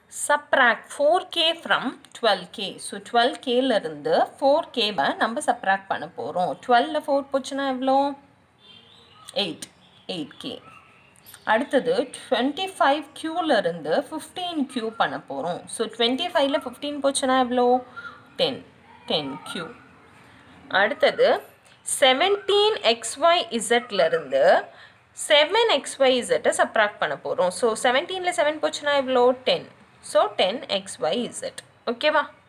subtract 4k from 12k so 12kலேருந்து 4kவை நம்ம subtract பண்ண போகிறோம் டுவெலில் ஃபோர் போச்சுன்னா எவ்வளோ எயிட் எயிட் கே அடுத்தது டுவெண்ட்டி ஃபைவ் க்யூலேருந்து ஃபிஃப்டீன் க்யூ பண்ண போகிறோம் ஸோ டுவெண்ட்டி ஃபைவ்ல ஃபிஃப்டீன் போச்சுன்னா எவ்வளோ டென் டென் க்யூ அடுத்தது செவன்டீன் எக்ஸ்ஒய் இசட்லேருந்து செவன் எக்ஸ்ஒய் இசட்டை சப்ராக்ட் பண்ண போகிறோம் ஸோ செவன்டீனில் செவன் போச்சுன்னா எவ்வளோ ten so ten X Y Z ஓகேவா